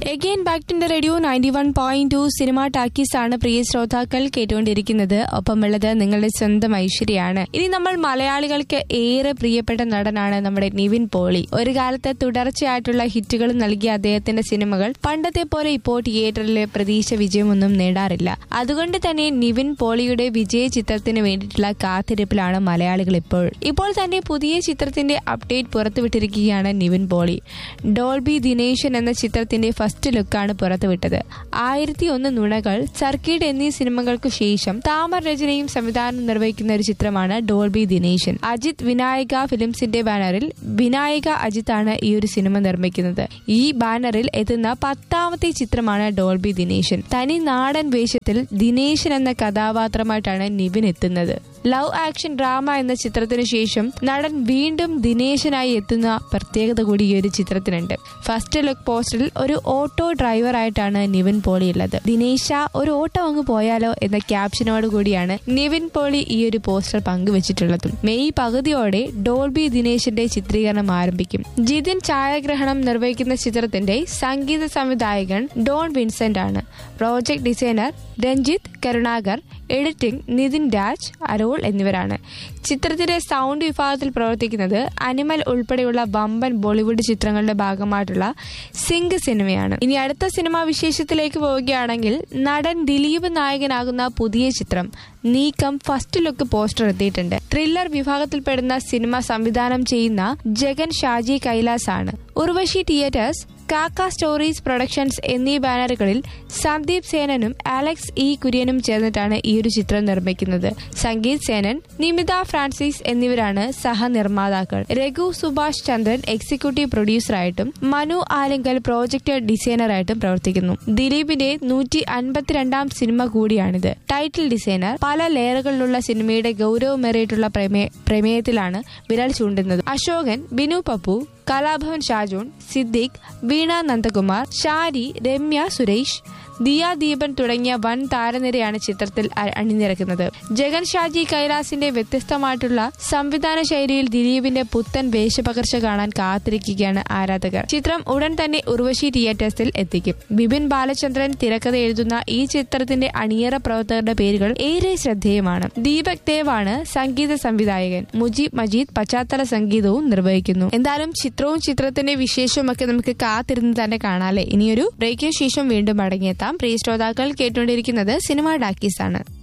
again back to radio ninety one point two cinema talkies ആണ് പ്രിയ ശ്രോതാക്കൾ കേട്ടുകൊണ്ടിരിക്കുന്നത് ഒപ്പമുള്ളത് നിങ്ങളുടെ സ്വന്തം ഐശ്വര്യാണ് ഇനി നമ്മൾ മലയാളികൾക്ക് ഏറെ പ്രിയപ്പെട്ട നടനാണ് നമ്മുടെ നിവിൻ പോളി ഒരു കാലത്ത് തുടർച്ചയായിട്ടുള്ള ഹിറ്റുകൾ നൽകിയ അദ്ദേഹത്തിന്റെ സിനിമകൾ പണ്ടത്തെ പോലെ ഇപ്പോൾ തിയേറ്ററിലെ പ്രതീക്ഷ വിജയമൊന്നും നേടാറില്ല അതുകൊണ്ട് തന്നെ നിവിൻ പോളിയുടെ വിജയ ചിത്രത്തിന് വേണ്ടിയിട്ടുള്ള കാത്തിരിപ്പിലാണ് മലയാളികൾ ഇപ്പോൾ ഇപ്പോൾ തന്നെ പുതിയ ചിത്രത്തിന്റെ അപ്ഡേറ്റ് പുറത്തുവിട്ടിരിക്കുകയാണ് നിവിൻ പോളി ഡോൾബി ദിനേശൻ എന്ന ചിത്രത്തിന്റെ ഫസ്റ്റ് ലുക്കാണ് പുറത്തുവിട്ടത് ആയിരത്തി ഒന്ന് നുണകൾ സർക്കിഡ് എന്നീ സിനിമകൾക്കു ശേഷം താമർ രചനയും സംവിധാനം നിർവഹിക്കുന്ന ഒരു ചിത്രമാണ് ഡോൾബി ദിനേശൻ അജിത് വിനായക ഫിലിംസിന്റെ ബാനറിൽ വിനായക അജിത് ആണ് ഈ ഒരു സിനിമ നിർമ്മിക്കുന്നത് ഈ ബാനറിൽ എത്തുന്ന പത്താമത്തെ ചിത്രമാണ് ഡോൾബി ദിനേശൻ തനി നാടൻ വേഷത്തിൽ ദിനേശൻ എന്ന കഥാപാത്രമായിട്ടാണ് നിവിൻ എത്തുന്നത് ലവ് ആക്ഷൻ ഡ്രാമ എന്ന ചിത്രത്തിനു ശേഷം നടൻ വീണ്ടും ദിനേശനായി എത്തുന്ന പ്രത്യേകത കൂടി ഈ ഒരു ചിത്രത്തിനുണ്ട് ഫസ്റ്റ് ലുക്ക് പോസ്റ്ററിൽ ഒരു ഓട്ടോ ഡ്രൈവറായിട്ടാണ് നിവിൻ പോളി ഉള്ളത് ദിനേശ ഒരു ഓട്ടോ അങ്ങ് പോയാലോ എന്ന ക്യാപ്ഷനോട് കൂടിയാണ് നിവിൻ പോളി ഈ ഒരു പോസ്റ്റർ പങ്കുവച്ചിട്ടുള്ളത് മെയ് പകുതിയോടെ ഡോൾബി ദിനേശിന്റെ ചിത്രീകരണം ആരംഭിക്കും ജിതിൻ ഛായാഗ്രഹണം നിർവഹിക്കുന്ന ചിത്രത്തിന്റെ സംഗീത സംവിധായകൻ ഡോൺ വിൻസെന്റ് ആണ് project designer Ranjith Karunakar editing Nithin Raj Arol എന്നിവരാണ് ചിത്രത്തിന്റെ സൗണ്ട് വിഭാഗത്തിൽ പ്രവർത്തിക്കുന്നത് അനിമൽ ഉൾപ്പെടെയുള്ള വമ്പൻ ബോളിവുഡ് ചിത്രങ്ങളുടെ ഭാഗമായിട്ടുള്ള സിംഗ് സിനിമയാണ് ഇനി അടുത്ത സിനിമാ വിശേഷത്തിലേക്ക് പോവുകയാണെങ്കിൽ നടൻ ദിലീപ് നായകനാകുന്ന പുതിയ ചിത്രം നീക്കം ഫസ്റ്റ് ലുക്ക് പോസ്റ്റർ എത്തിയിട്ടുണ്ട് ത്രില്ലർ വിഭാഗത്തിൽപ്പെടുന്ന സിനിമ സംവിധാനം ചെയ്യുന്ന ജഗൻ ഷാജി കൈലാസ് ആണ് Urvashi theatres Kakka stories productions എന്നീ ബാനറുകളിൽ സന്ദീപ് സേനനും അലക്സ് ഇ കുര്യനും ചേർന്നിട്ടാണ് ഈ ഒരു ചിത്രം നിർമ്മിക്കുന്നത് സംഗീത് സേനൻ നിമിത ഫ്രാൻസിസ് എന്നിവരാണ് സഹനിർമ്മാതാക്കൾ രഘു സുഭാഷ് ചന്ദ്രൻ എക്സിക്യൂട്ടീവ് പ്രൊഡ്യൂസറായിട്ടും മനു ആലിങ്കൽ പ്രോജക്ട് ഡിസൈനറായിട്ടും പ്രവർത്തിക്കുന്നു ദിലീപിന്റെ നൂറ്റി അൻപത്തിരണ്ടാം സിനിമ കൂടിയാണിത് ടൈറ്റിൽ ഡിസൈനർ പല ലെയറുകളിലുള്ള സിനിമയുടെ ഗൗരവമേറിയിട്ടുള്ള പ്രമേ- പ്രമേയത്തിലാണ് വിരൽ ചൂണ്ടുന്നത് അശോകൻ ബിനു പപ്പു കലാഭവൻ ഷാജോൺ സിദ്ദിഖ് വീണ നന്ദകുമാർ ഷാരി രമ്യ സുരേഷ് ദിയ ദീപൻ തുടങ്ങിയ വൻ താരനിരയാണ് ചിത്രത്തിൽ അ- അണിനിരക്കുന്നത് ജഗൻ ഷാജി കൈലാസിന്റെ വ്യത്യസ്തമായിട്ടുള്ള സംവിധാന ശൈലിയിൽ ദിലീപിന്റെ പുത്തൻ വേഷപകർച്ച കാണാൻ കാത്തിരിക്കുകയാണ് ആരാധകർ ചിത്രം ഉടൻ തന്നെ ഉർവശി തിയേറ്റേഴ്സിൽ എത്തിക്കും ബിപിൻ ബാലചന്ദ്രൻ തിരക്കഥ എഴുതുന്ന ഈ ചിത്രത്തിന്റെ അണിയറ പ്രവർത്തകരുടെ പേരുകൾ ഏറെ ശ്രദ്ധേയമാണ് ദീപക് ദേവാണ് സംഗീത സംവിധായകൻ മുജീബ് മജീദ് പശ്ചാത്തല സംഗീതവും നിർവഹിക്കുന്നു എന്തായാലും ചിത്രവും ചിത്രത്തിന്റെ വിശേഷവും ഒക്കെ നമുക്ക് കാത്തിരുന്ന് തന്നെ കാണാല്ലേ ഇനിയൊരു ബ്രേക്കിന് ശേഷം വീണ്ടും മടങ്ങിയെത്താം പ്രിയ ശ്രോതാക്കൾ കേട്ടുകൊണ്ടിരിക്കുന്നത് സിനിമ ഡാക്കീസ് ആണ്